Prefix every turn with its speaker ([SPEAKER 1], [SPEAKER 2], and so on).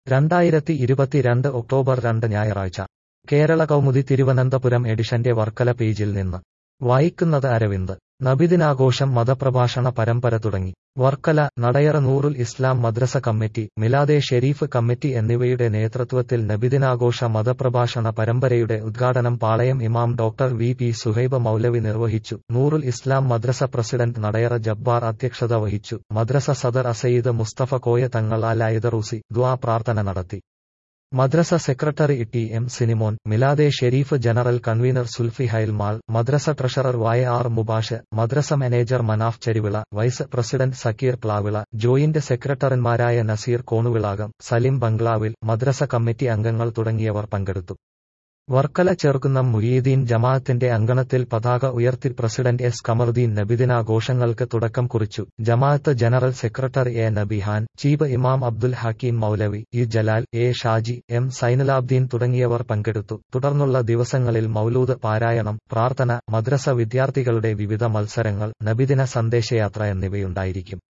[SPEAKER 1] രണ്ടായിരത്തി ഇരുപത്തിരണ്ട് ഒക്ടോബർ രണ്ട് ഞായറാഴ്ച കേരള കൗമുദി തിരുവനന്തപുരം എഡിഷന്റെ വർക്കല പേജിൽ നിന്ന് വായിക്കുന്നത് അരവിന്ദ് നബിദിനാഘോഷം മതപ്രഭാഷണ പരമ്പര തുടങ്ങി വർക്കല നടയറ നൂറുൽ ഇസ്ലാം മദ്രസ കമ്മിറ്റി മിലാദെ ഷെരീഫ് കമ്മിറ്റി എന്നിവയുടെ നേതൃത്വത്തിൽ നബിദിനാഘോഷ മതപ്രഭാഷണ പരമ്പരയുടെ ഉദ്ഘാടനം പാളയം ഇമാം ഡോക്ടർ വി പി സുഹൈബ മൗലവി നിർവഹിച്ചു നൂറുൽ ഇസ്ലാം മദ്രസ പ്രസിഡന്റ് നടയറ ജബ്ബാർ അധ്യക്ഷത വഹിച്ചു മദ്രസ സദർ അസയ്യിദ് മുസ്തഫ കോയ തങ്ങൾ അലായദറൂസി ദ്വാ പ്രാർത്ഥന നടത്തി മദ്രസ secretary T M Sinimon Milade Sharif general convener Sulfi ഹൈൽമാൾ മദ്രസ ട്രഷറർ വായ ആർ മുബാഷ് മദ്രസ manager Manaf Cherivila vice president Sakkir Plavila joint സെക്രട്ടറിമാരായ നസീർ കോണുവിളാകം സലിം ബംഗ്ലാവിൽ മദ്രസ കമ്മിറ്റി അംഗങ്ങൾ തുടങ്ങിയവർ പങ്കെടുത്തു വർക്കല ചേർക്കുന്ന മുഹീദ്ദീൻ ജമാഅത്തിന്റെ അങ്കണത്തിൽ പതാക ഉയർത്തി പ്രസിഡന്റ് എസ് കമറുദ്ദീൻ നബിദിനാഘോഷങ്ങൾക്ക് തുടക്കം കുറിച്ചു ജമാഅത്ത് general secretary A Nabihan chief ഇമാം അബ്ദുൽ ഹക്കീം മൗലവി E Jalal A Shaji M Sainalabdeen തുടങ്ങിയവർ പങ്കെടുത്തു തുടർന്നുള്ള ദിവസങ്ങളിൽ മൗലൂദ് പാരായണം പ്രാർത്ഥന മദ്രസ വിദ്യാർത്ഥികളുടെ വിവിധ മത്സരങ്ങൾ നബിദിന സന്ദേശയാത്ര എന്നിവയുണ്ടായിരിക്കും